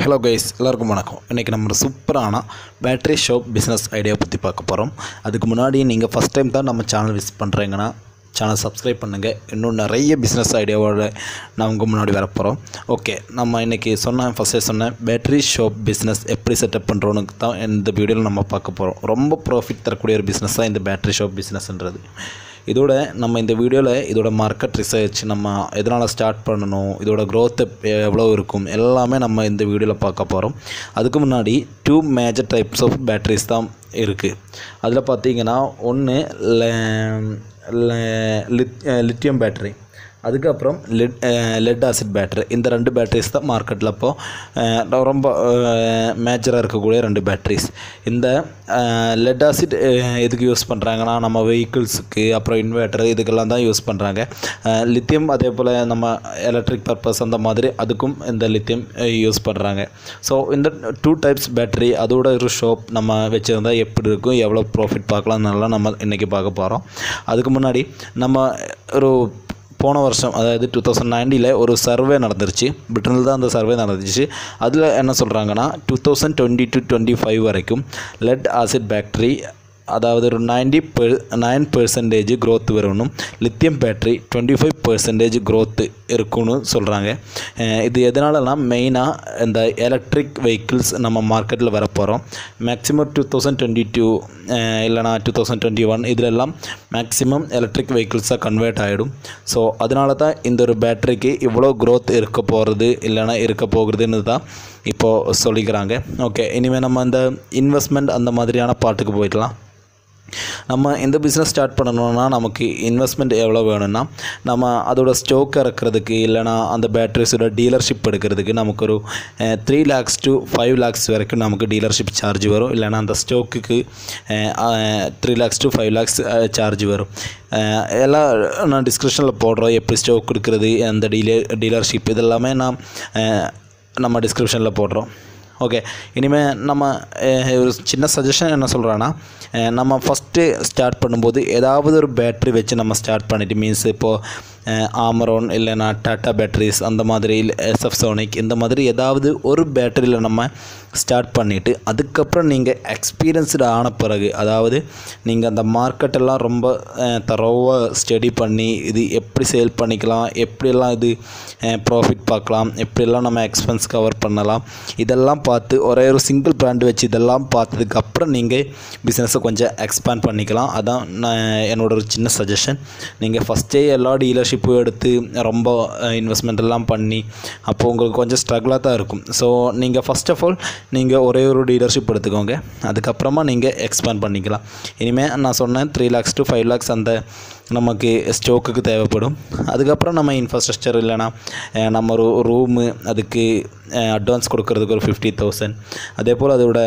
hello guys எல்லாருக்கும் வணக்கம் இன்றைக்கி நம்ம ஒரு சூப்பரான பேட்டரி ஷாப் பிஸ்னஸ் ஐடியா பற்றி பார்க்க போகிறோம் அதுக்கு முன்னாடி நீங்கள் ஃபஸ்ட் டைம் தான் நம்ம சேனல் விசிட் பண்ணுறீங்கன்னா சேனல் சப்ஸ்கிரைப் பண்ணுங்கள் இன்னும் நிறைய பிஸ்னஸ் ஐடியாவோட நான் உங்கள் முன்னாடி வர போகிறோம் ஓகே நம்ம இன்றைக்கி சொன்ன ஃபஸ்ட்டே சொன்னேன் பேட்டரி ஷாப் பிஸ்னஸ் எப்படி செட்டப் பண்ணுறோன்னு தான் இந்த வீடியோவில் நம்ம பார்க்க போகிறோம் ரொம்ப ப்ராஃபிட் தரக்கூடிய ஒரு பிஸ்னஸ் தான் இந்த பேட்டரி ஷாப் பிஸ்னஸ்ன்றது இதோட நம்ம இந்த வீடியோவில் இதோட மார்க்கெட் ரிசர்ச் நம்ம எதனால் ஸ்டார்ட் பண்ணணும் இதோட growth எவ்வளோ இருக்கும் எல்லாமே நம்ம இந்த வீடியோவில் பார்க்க போகிறோம் அதுக்கு முன்னாடி two major types of batteries தான் இருக்குது அதில் பார்த்தீங்கன்னா ஒன்று லித்தியம் பேட்டரி அதுக்கப்புறம் லெட் லெட் ஆசிட் பேட்டரி இந்த ரெண்டு பேட்டரிஸ் தான் மார்க்கெட்டில் இப்போது ரொம்ப மேஜராக இருக்கக்கூடிய ரெண்டு பேட்டரிஸ் இந்த லெட் ஆசிட் எதுக்கு யூஸ் பண்ணுறாங்கன்னா நம்ம வெஹிக்கிள்ஸுக்கு அப்புறம் இன்வெர்ட்டர் இதுக்கெல்லாம் தான் யூஸ் பண்ணுறாங்க லித்தியம் அதே போல் நம்ம எலக்ட்ரிக் பர்பஸ் அந்த மாதிரி அதுக்கும் இந்த லித்தியம் யூஸ் பண்ணுறாங்க ஸோ இந்த டூ டைப்ஸ் பேட்டரி அதோட ஒரு ஷாப் நம்ம வச்சுருந்தா எப்படி இருக்கும் எவ்வளோ ப்ராஃபிட் பார்க்கலாம்னாலாம் நம்ம இன்றைக்கி பார்க்க போகிறோம் அதுக்கு முன்னாடி நம்ம ஒரு போன வருஷம் அதாவது டூ தௌசண்ட் நைன்டியில் ஒரு சர்வே நடந்துருச்சு பிரிட்டனில் தான் அந்த சர்வே நடந்துச்சு அதில் என்ன சொல்கிறாங்கன்னா two thousand twenty to twenty five வரைக்கும் லெட் ஆசிட் பேக்டரி அதாவது ஒரு ninety per nine percentage growth வரணும் lithium battery twenty five percentage growth இருக்குன்னு சொல்கிறாங்க இது எதனாலனா மெயினாக இந்த எலக்ட்ரிக் வெஹிக்கிள்ஸ் நம்ம மார்க்கெட்டில் வர போகிறோம் maximum two thousand twenty two இல்லைனா டூ தௌசண்ட் டுவெண்ட்டி ஒன் இதிலெல்லாம் மேக்ஸிமம் எலக்ட்ரிக் வெஹிக்கிள்ஸாக கன்வெர்ட் ஆகிடும் ஸோ அதனால தான் இந்த ஒரு பேட்டரிக்கு இவ்வளோ க்ரோத் இருக்க போகிறது இல்லைனா இருக்க போகிறதுன்னு தான் இப்போது சொல்லிக்கிறாங்க ஓகே இனிமேல் நம்ம இந்த இன்வெஸ்ட்மெண்ட் அந்த மாதிரியான பாட்டுக்கு போயிடலாம் நம்ம இந்த பிஸ்னஸ் ஸ்டார்ட் பண்ணணும்னா நமக்கு இன்வெஸ்ட்மெண்ட் எவ்வளோ வேணும்னா நம்ம அதோட ஸ்டோக் இறக்கிறதுக்கு இல்லைனா அந்த பேட்டரிஸோட டீலர்ஷிப் எடுக்கிறதுக்கு நமக்கு ஒரு three lakhs to five lakhs வரைக்கும் நமக்கு டீலர்ஷிப் சார்ஜ் வரும் இல்லைனா அந்த ஸ்டோக்குக்கு three lakhs to five lakhs charge வரும் எல்லாம் நான் டிஸ்கிரிப்ஷனில் போடுறோம் எப்படி ஸ்டோக் கொடுக்குறது அந்த டீலர் டீலர்ஷிப் இதெல்லாமே நான் நம்ம டிஸ்கிரிப்ஷனில் போடுறோம் ஓகே இனிமேல் நம்ம ஒரு சின்ன சஜஷன் என்ன சொல்கிறேன்னா நம்ம ஃபஸ்ட்டு ஸ்டார்ட் பண்ணும்போது ஏதாவது ஒரு பேட்ரி வச்சு நம்ம ஸ்டார்ட் பண்ணிவிட்டு மீன்ஸ் இப்போது ஆமரோன் இல்லைனா டாட்டா பேட்டரிஸ் அந்த மாதிரி எஸ்எஃப் சோனிக் இந்த மாதிரி ஏதாவது ஒரு பேட்டரியில் நம்ம ஸ்டார்ட் பண்ணிவிட்டு அதுக்கப்புறம் நீங்கள் எக்ஸ்பீரியன்ஸ்டு ஆன பிறகு அதாவது நீங்கள் அந்த மார்க்கெட்டெல்லாம் ரொம்ப தரோவாக ஸ்டடி பண்ணி இது எப்படி சேல் பண்ணிக்கலாம் எப்படியெல்லாம் இது ப்ராஃபிட் பார்க்கலாம் எப்படியெல்லாம் நம்ம எக்ஸ்பென்ஸ் கவர் பண்ணலாம் இதெல்லாம் பார்த்து ஒரே ஒரு சிங்கிள் பிராண்ட் வச்சு இதெல்லாம் பார்த்ததுக்கப்புறம் நீங்கள் பிஸ்னஸை கொஞ்சம் எக்ஸ்பேண்ட் பண்ணிக்கலாம் அதான் நான் என்னோட ஒரு சின்ன சஜஷன் நீங்கள் ஃபஸ்ட்டே எல்லா டீலர்ஷிப்பும் எடுத்து ரொம்ப இன்வெஸ்ட்மெண்ட் எல்லாம் பண்ணி அப்போது உங்களுக்கு கொஞ்சம் ஸ்ட்ரகிளாக தான் இருக்கும் ஸோ நீங்கள் ஃபஸ்ட் ஆஃப் ஆல் நீங்கள் ஒரே ஒரு டீலர்ஷிப் எடுத்துக்கோங்க அதுக்கப்புறமா நீங்கள் எக்ஸ்பேண்ட் பண்ணிக்கலாம் இனிமேல் நான் சொன்னேன் three lakhs to five lakhs அந்த நமக்கு ஸ்டோக்குக்கு தேவைப்படும் அதுக்கப்புறம் நம்ம இன்ஃப்ராஸ்ட்ரக்சர் இல்லைனா நம்ம ஒரு ரூமு அதுக்கு அட்வான்ஸ் கொடுக்கறதுக்கு ஒரு ஃபிஃப்டி தௌசண்ட் அதே போல் அதோட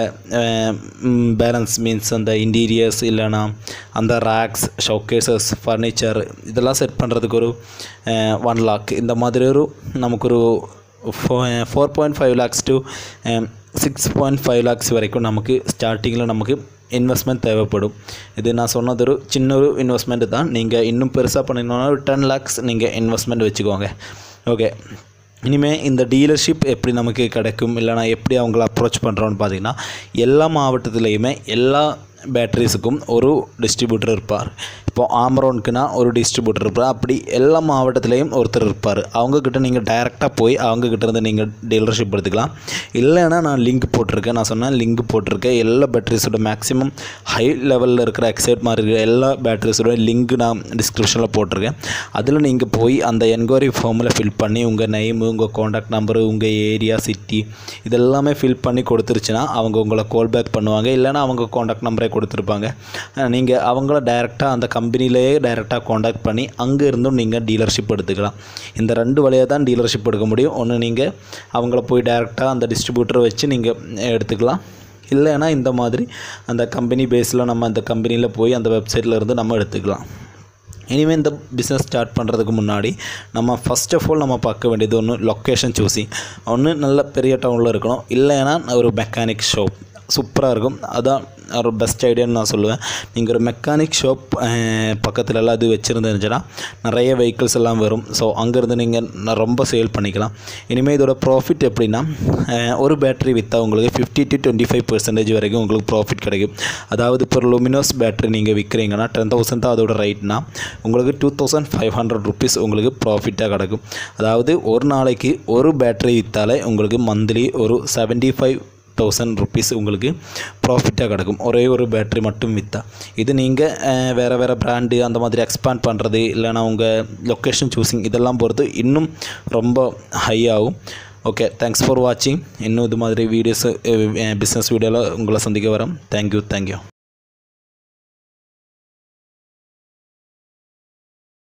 பேலன்ஸ் மீன்ஸ் அந்த இன்டீரியர்ஸ் இல்லைனா அந்த ரேக்ஸ் ஷோகேசஸ் ஃபர்னிச்சர் இதெல்லாம் செட் பண்ணுறதுக்கு ஒரு ஒன் லாக் இந்த மாதிரி ஒரு நமக்கு ஒரு four four point five lakhs to six point five lakhs வரைக்கும் நமக்கு ஸ்டார்டிங்கில் நமக்கு இன்வெஸ்ட்மெண்ட் தேவைப்படும் இது நான் சொன்னது ஒரு சின்ன ஒரு இன்வெஸ்ட்மெண்ட் தான் நீங்கள் இன்னும் பெருசாக பண்ணினோன்னா ஒரு டென் லேக்ஸ் நீங்கள் இன்வெஸ்ட்மெண்ட் வச்சுக்கோங்க ஓகே இனிமேல் இந்த டீலர்ஷிப் எப்படி நமக்கு கிடைக்கும் இல்லைனா எப்படி அவங்கள அப்ரோச் பண்ணுறோன்னு பார்த்தீங்கன்னா எல்லா மாவட்டத்துலேயுமே எல்லா பேட்டரிஸுக்கும் ஒரு டிஸ்ட்ரிபியூட்டர் இருப்பார் இப்போ ஆமரோனுக்குனா ஒரு டிஸ்ட்ரிபியூட்டர் இருப்பார் அப்படி எல்லா மாவட்டத்துலேயும் ஒருத்தர் இருப்பார் அவங்கக்கிட்ட நீங்கள் டைரெக்டாக போய் அவங்கக்கிட்ட இருந்து நீங்கள் டீலர்ஷிப் எடுத்துக்கலாம் இல்லைன்னா நான் லிங்க் போட்டிருக்கேன் நான் சொன்னேன் லிங்க் போட்டிருக்கேன் எல்லா பேட்டரிஸோட மேக்ஸிமம் ஹை லெவலில் இருக்கிற எக்ஸைட் மாதிரி இருக்கிற எல்லா பேட்டரிஸோட லிங்க் நான் டிஸ்கிரிப்ஷனில் போட்டிருக்கேன் அதில் நீங்கள் போய் அந்த என்கொயரி ஃபார்மில் ஃபில் பண்ணி உங்கள் நெய்மு உங்கள் காண்டாக்ட் நம்பரு உங்கள் ஏரியா சிட்டி இதெல்லாமே ஃபில் பண்ணி கொடுத்துருச்சுன்னா அவங்க உங்களை கால் பேக் பண்ணுவாங்க இல்லைனா அவங்க காண்டாக்ட் நம்பரே கொடுத்துருப்பாங்க நீங்கள் அவங்கள டைரெக்டாக அந்த கம்பெனிலேயே டைரெக்டாக காண்டாக்ட் பண்ணி அங்கே இருந்தும் நீங்கள் டீலர்ஷிப் எடுத்துக்கலாம் இந்த ரெண்டு வழியாக தான் டீலர்ஷிப் எடுக்க முடியும் ஒன்று நீங்கள் அவங்கள போய் டைரெக்டாக அந்த டிஸ்ட்ரிபியூட்டரை வச்சு நீங்கள் எடுத்துக்கலாம் இல்லைன்னா இந்த மாதிரி அந்த கம்பெனி பேஸில் நம்ம அந்த கம்பெனியில் போய் அந்த வெப்சைட்டில் இருந்து நம்ம எடுத்துக்கலாம் இனிமேல் இந்த பிஸ்னஸ் ஸ்டார்ட் பண்ணுறதுக்கு முன்னாடி நம்ம ஃபஸ்ட் ஆஃப் ஆல் நம்ம பார்க்க வேண்டியது ஒன்று லொக்கேஷன் சூஸிங் ஒன்று நல்ல பெரிய டவுனில் இருக்கணும் இல்லைன்னா ஒரு மெக்கானிக் ஷாப் சூப்பராக இருக்கும் அதான் ஒரு பெஸ்ட் ஐடியான்னு நான் சொல்லுவேன் நீங்கள் ஒரு மெக்கானிக் ஷாப் பக்கத்துல எல்லாம் அது வச்சுருந்துச்சுன்னா நிறைய வெஹிக்கிள்ஸ் எல்லாம் வரும் ஸோ அங்கேருந்து நீங்கள் ரொம்ப சேல் பண்ணிக்கலாம் இனிமேல் இதோட ப்ராஃபிட் எப்படின்னா அஹ், ஒரு பேட்டரி விற்றா உங்களுக்கு fifty to twenty five percentage வரைக்கும் உங்களுக்கு ப்ராஃபிட் கிடைக்கும் அதாவது இப்போ லுமினோஸ் பேட்டரி நீங்கள் விற்கிறீங்கன்னா டென் தௌசண்ட் தான் அதோட ரேட்னா உங்களுக்கு two thousand five hundred rupees உங்களுக்கு ப்ராஃபிட்டாக கிடைக்கும் அதாவது ஒரு நாளைக்கு ஒரு பேட்டரி விற்றாலே உங்களுக்கு மந்த்லி ஒரு செவன்ட்டி ஃபைவ் தௌசண்ட் ருபீஸ் உங்களுக்கு ப்ராஃபிட்டாக கிடைக்கும் ஒரே ஒரு பேட்டரி மட்டும் விற்றா இது நீங்கள் வேறு வேறு பிராண்டு அந்த மாதிரி எக்ஸ்பேண்ட் பண்ணுறது இல்லைனா உங்கள் லொக்கேஷன் சூஸிங் இதெல்லாம் பொறுத்து இன்னும் ரொம்ப ஹை ஆகும் ஓகே தேங்க்ஸ் ஃபார் வாட்சிங் இன்னும் இது மாதிரி வீடியோஸ் பிஸ்னஸ் வீடியோவில் உங்களை சந்திக்க வரேன் தேங்க்யூ தேங்க்யூ